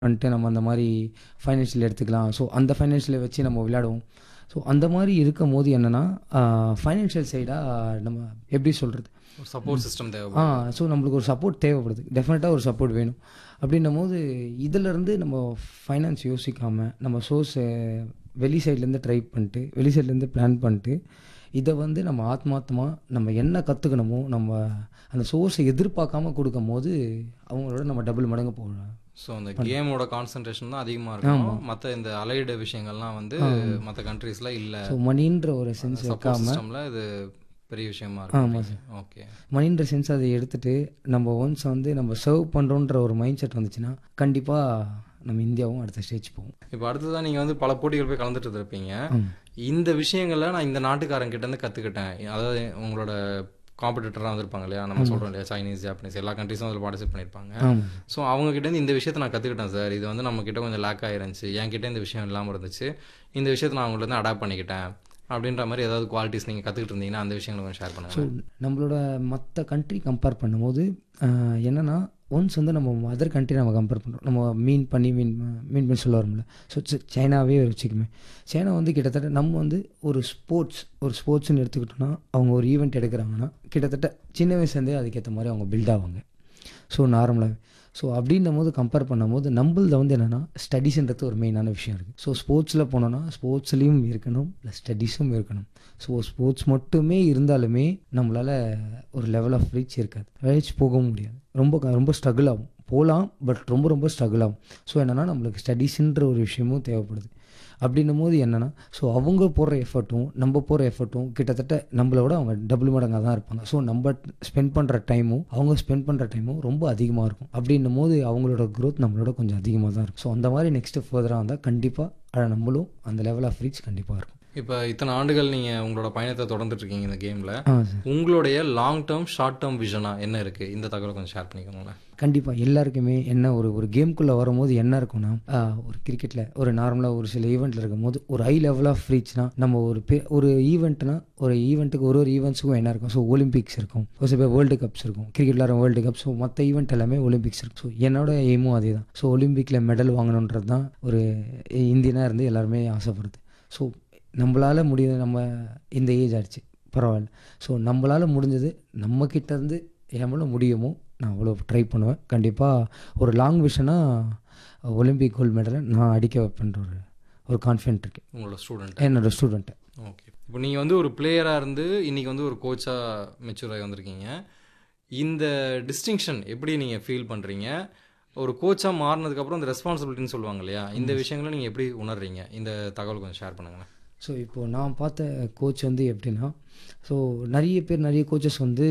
வந்துட்டு நம்ம அந்த மாதிரி ஃபைனான்ஷியல் எடுத்துக்கலாம் ஸோ அந்த ஃபைனான்ஷியலை வச்சு நம்ம விளையாடுவோம் ஸோ அந்த மாதிரி இருக்கும் போது என்னென்னா ஃபைனான்ஷியல் சைடாக நம்ம எப்படி சொல்கிறது ஒரு சப்போர்ட் சிஸ்டம் தேவை ஆ ஸோ நம்மளுக்கு ஒரு சப்போர்ட் தேவைப்படுது டெஃபினட்டாக ஒரு சப்போர்ட் வேணும் அப்படின்னும் போது இதிலேருந்து நம்ம ஃபைனான்ஸ் யோசிக்காமல் நம்ம சோர்ஸை வெளி சைட்லேருந்து ட்ரை பண்ணிட்டு வெளி சைட்லேருந்து பிளான் பண்ணிட்டு இதை வந்து நம்ம ஆத்மார்த்தமாக நம்ம என்ன கற்றுக்கணுமோ நம்ம அந்த சோர்ஸை எதிர்பார்க்காம கொடுக்கும் போது அவங்களோட நம்ம டபுள் மடங்கு போகலாம் ஸோ அந்த கேமோட கான்சன்ட்ரேஷன் தான் அதிகமாக இருக்கும் மற்ற இந்த அலைடு விஷயங்கள்லாம் வந்து மற்ற கண்ட்ரீஸில் இல்லை ஸோ மணின்ற ஒரு சென்ஸ் சப்போர்ட் சிஸ்டமில் இது பெரிய விஷயமா இருக்கு ஓகே மணின்ற சென்ஸ் அதை எடுத்துட்டு நம்ம ஒன்ஸ் வந்து நம்ம சர்வ் பண்ணுறோன்ற ஒரு மைண்ட் செட் வந்துச்சுன்னா கண்டிப்பாக நம்ம இந்தியாவும் அடுத்த ஸ்டேஜ் போகும் இப்போ அடுத்ததான் நீங்கள் வந்து பல போட்டிகள் போய் கலந்துட்டு இருப்பீங்க இந்த விஷயங்களை நான் இந்த நாட்டுக்காரங்க கிட்ட இருந்து கற்றுக்கிட்டேன் அதாவது உங்களோட காம்படிட்டராக வந்திருப்பாங்க இல்லையா நம்ம சொல்கிறோம் இல்லையா சைனீஸ் ஜாப்பனீஸ் எல்லா கண்ட்ரீஸும் அதில் பார்ட்டிசிபேட் பண்ணியிருப்பாங்க ஆமாம் ஸோ அவங்க கிட்ட இருந்து இந்த விஷயத்தை நான் கற்றுக்கிட்டேன் சார் இது வந்து நம்ம கிட்ட கொஞ்சம் லேக் ஆயிருந்துச்சு என் கிட்ட இந்த விஷயம் இல்லாமல் இருந்துச்சு இந்த விஷயத்தை நான் அவங்கள்ட்ட இருந்து அடாப்ட் பண்ணிக்கிட்டேன் அப்படின்ற மாதிரி ஏதாவது குவாலிட்டிஸ் நீங்கள் கற்றுக்கிட்டு இருந்தீங்கன்னா அந்த விஷயங்களை கொஞ்சம் ஷேர் பண்ணுங்க ஸோ நம்மளோட மற்ற கண்ட்ரி கம்பேர் பண்ணும்போது ஆஹ், என்னன்னா ஒன்ஸ் வந்து நம்ம அதர் கண்ட்ரி நம்ம கம்பேர் பண்ணுறோம் நம்ம மீன் பண்ணி மீன் மீன் பண்ணி சொல்ல வரோம்ல ஸோ சைனாவே வச்சுக்குமே சைனா வந்து கிட்டத்தட்ட நம்ம வந்து ஒரு ஸ்போர்ட்ஸ் ஒரு ஸ்போர்ட்ஸ்னு எடுத்துக்கிட்டோம்னா அவங்க ஒரு ஈவெண்ட் எடுக்கிறாங்கன்னா கிட்டத்தட்ட சின்ன வயசுலேருந்தே அதுக்கேற்ற மாதிரி அவங்க பில்ட் ஆவாங்க ஸோ நார்மலாகவே ஸோ அப்படின்னும் போது கம்பேர் பண்ணும்போது நம்மளது வந்து என்னென்னா ஸ்டடீஸ்ன்றது ஒரு மெயினான விஷயம் இருக்குது ஸோ ஸ்போர்ட்ஸில் போனோன்னா ஸ்போர்ட்ஸ்லேயும் இருக்கணும் ப்ளஸ் ஸ்டடீஸும் இருக்கணும் ஸோ ஸ்போர்ட்ஸ் மட்டுமே இருந்தாலுமே நம்மளால் ஒரு லெவல் ஆஃப் ரீச் இருக்காது ரீச் போக முடியாது ரொம்ப க- ரொம்ப ஸ்ட்ரகிள் ஆகும் போகலாம் பட் ரொம்ப ரொம்ப ஸ்ட்ரகிள் ஆகும் ஸோ என்னென்னா நம்மளுக்கு ஸ்டடீஸ்ன்ற ஒரு விஷயமும் தேவைப்படுது அப்படின்னும் போது என்னென்னா ஸோ அவங்க போடுற எஃபர்ட்டும் நம்ம போடுற எஃபர்ட்டும் கிட்டத்தட்ட நம்மளோட அவங்க டபுள் மடங்காக தான் இருப்பாங்க ஸோ நம்ம ஸ்பெண்ட் பண்ணுற டைமும் அவங்க ஸ்பெண்ட் பண்ணுற டைமும் ரொம்ப அதிகமாக இருக்கும் அப்படின்னும் போது அவங்களோட க்ரோத் நம்மளோட கொஞ்சம் அதிகமாக தான் இருக்கும் ஸோ அந்த மாதிரி நெக்ஸ்ட்டு ஃபர்தராக வந்தால் கண்டிப்பாக நம்மளும் அந்த லெவல் ஆஃப் ரீச் கண்டிப்பாக இருக்கும் இப்போ இத்தனை ஆண்டுகள் நீங்கள் உங்களோட பயணத்தை தொடர்ந்துட்டு இருக்கீங்க இந்த கேமில் ஆ சார் உங்களுடைய லாங் டேர்ம் ஷார்ட் டேர்ம் விஷனாக என்ன இருக்குது இந்த தகவலை கொஞ்சம் ஷேர் பண்ணிக்கோங்களேன் கண்டிப்பாக எல்லாருக்குமே என்ன ஒரு ஒரு கேம்குள்ளே வரும்போது என்ன இருக்கும்னா ஆஹ், ஒரு கிரிக்கெட்டில் ஒரு நார்மலாக ஒரு சில ஈவெண்ட்டில் இருக்கும்போது ஒரு ஹை லெவல் ஆஃப் ரீச்னா நம்ம ஒரு பே ஒரு ஈவெண்ட்னா ஒரு ஈவெண்ட்டுக்கு ஒரு ஒரு ஈவெண்ட்ஸுக்கும் என்ன இருக்கும் ஸோ ஒலிம்பிக்ஸ் இருக்கும் ஒரு சில பேர் வேர்ல்டு கப்ஸ் இருக்கும் கிரிக்கெட் விளாட்ற வேர்ல்டு கப் ஸோ மற்ற ஈவெண்ட் எல்லாமே ஒலிம்பிக்ஸ் இருக்கும் ஸோ என்னோட எய்மும் அதே தான் ஸோ ஒலிம்பிக்கில் மெடல் வாங்கணுன்றது தான் ஒரு இந்தியனாக இருந்து எல்லாருமே ஆசைப்படுது ஸோ நம்மளால் முடியுது நம்ம இந்த ஏஜ் ஆயிடுச்சு பரவாயில்ல ஸோ நம்மளால் முடிஞ்சது நம்மக்கிட்ட இருந்து எவ்வளோ முடியுமோ நான் அவ்வளோ ட்ரை பண்ணுவேன் கண்டிப்பாக ஒரு லாங் விஷனாக ஒலிம்பிக் கோல்டு மெடலை நான் அடிக்க வைப்பேன்ற ஒரு ஒரு கான்ஃபிடென்ட் இருக்கு உங்களோட ஸ்டூடெண்ட் என்னோட ஸ்டூடெண்ட்டை ஓகே இப்போ நீங்கள் வந்து ஒரு பிளேயராக இருந்து இன்றைக்கி வந்து ஒரு கோச்சாக மெச்சூர் ஆகி வந்திருக்கீங்க இந்த டிஸ்டிங்ஷன் எப்படி நீங்கள் ஃபீல் பண்ணுறீங்க ஒரு கோச்சாக மாறினதுக்கப்புறம் இந்த ரெஸ்பான்சிபிலிட்டின்னு சொல்லுவாங்க இல்லையா இந்த விஷயங்களை நீங்கள் எப்படி உணர்றீங்க இந்த தகவல் கொஞ்சம் ஷேர் பண்ணுங்களேன் ஸோ இப்போது நான் பார்த்த கோச் வந்து எப்படின்னா ஸோ நிறைய பேர் நிறைய கோச்சஸ் வந்து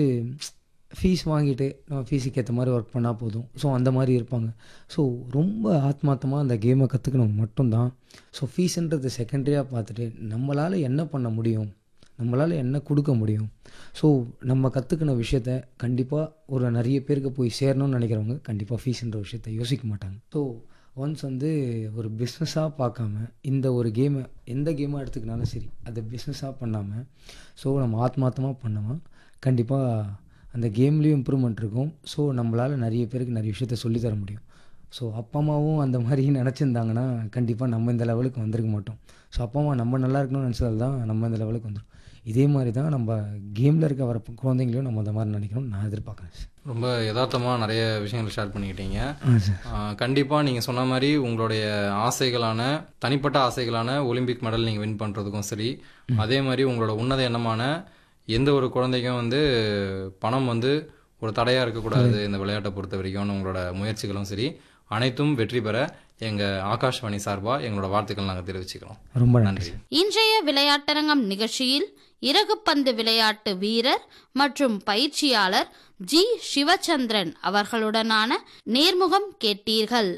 ஃபீஸ் வாங்கிட்டு நம்ம ஃபீஸுக்கு ஏற்ற மாதிரி ஒர்க் பண்ணால் போதும் ஸோ அந்த மாதிரி இருப்பாங்க ஸோ ரொம்ப ஆத்மார்த்தமாக அந்த கேமை கற்றுக்கணும் மட்டும்தான் ஸோ ஃபீஸுன்றது செகண்டரியாக பார்த்துட்டு நம்மளால் என்ன பண்ண முடியும் நம்மளால் என்ன கொடுக்க முடியும் ஸோ நம்ம கற்றுக்கின விஷயத்த கண்டிப்பாக ஒரு நிறைய பேருக்கு போய் சேரணும்னு நினைக்கிறவங்க கண்டிப்பாக ஃபீஸ்ன்ற விஷயத்த யோசிக்க மாட்டாங்க ஸோ ஒன்ஸ் வந்து ஒரு பிஸ்னஸாக பார்க்காம இந்த ஒரு கேமை எந்த கேமாக எடுத்துக்கினாலும் சரி அதை பிஸ்னஸாக பண்ணாமல் ஸோ நம்ம ஆத்மார்த்தமாக பண்ணாமல் கண்டிப்பாக அந்த கேம்லேயும் இம்ப்ரூவ்மெண்ட் இருக்கும் ஸோ நம்மளால் நிறைய பேருக்கு நிறைய விஷயத்த சொல்லித் தர முடியும் ஸோ அப்பா அம்மாவும் அந்த மாதிரி நினச்சிருந்தாங்கன்னா கண்டிப்பாக நம்ம இந்த லெவலுக்கு வந்திருக்க மாட்டோம் ஸோ அப்பா அம்மா நம்ம நல்லா இருக்கணும்னு நினச்சதால் தான் நம்ம இந்த லெவலுக்கு வந்துடும் இதே மாதிரி தான் நம்ம கேமில் இருக்க வர குழந்தைங்களையும் நம்ம அந்த மாதிரி நினைக்கணும்னு நான் எதிர்பார்க்குறேன் சார் ரொம்ப யதார்த்தமாக நிறைய விஷயங்கள் ஷேர் பண்ணிக்கிட்டீங்க ஆ சார் கண்டிப்பாக நீங்கள் சொன்ன மாதிரி உங்களுடைய ஆசைகளான தனிப்பட்ட ஆசைகளான ஒலிம்பிக் மெடல் நீங்கள் வின் பண்ணுறதுக்கும் சரி அதே மாதிரி உங்களோட உன்னத எண்ணமான எந்த ஒரு குழந்தைக்கும் வந்து பணம் வந்து ஒரு தடையாக இருக்கக்கூடாது இந்த விளையாட்டை பொறுத்த வரைக்கும்னு உங்களோட முயற்சிகளும் சரி அனைத்தும் வெற்றி பெற எங்கள் ஆகாஷ்வாணி சார்பாக எங்களோட வாழ்த்துக்கள் நாங்கள் தெரிவிச்சுக்கிறோம் ரொம்ப நன்றி நன்றி இன்றைய விளையாட்டரங்கம் நிகழ்ச்சியில் இறகுப்பந்து விளையாட்டு வீரர் மற்றும் பயிற்சியாளர் ஜி சிவச்சந்திரன் அவர்களுடனான நேர்முகம் கேட்டீர்கள்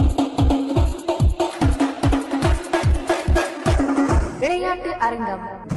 விளையாட்டு அரங்கம்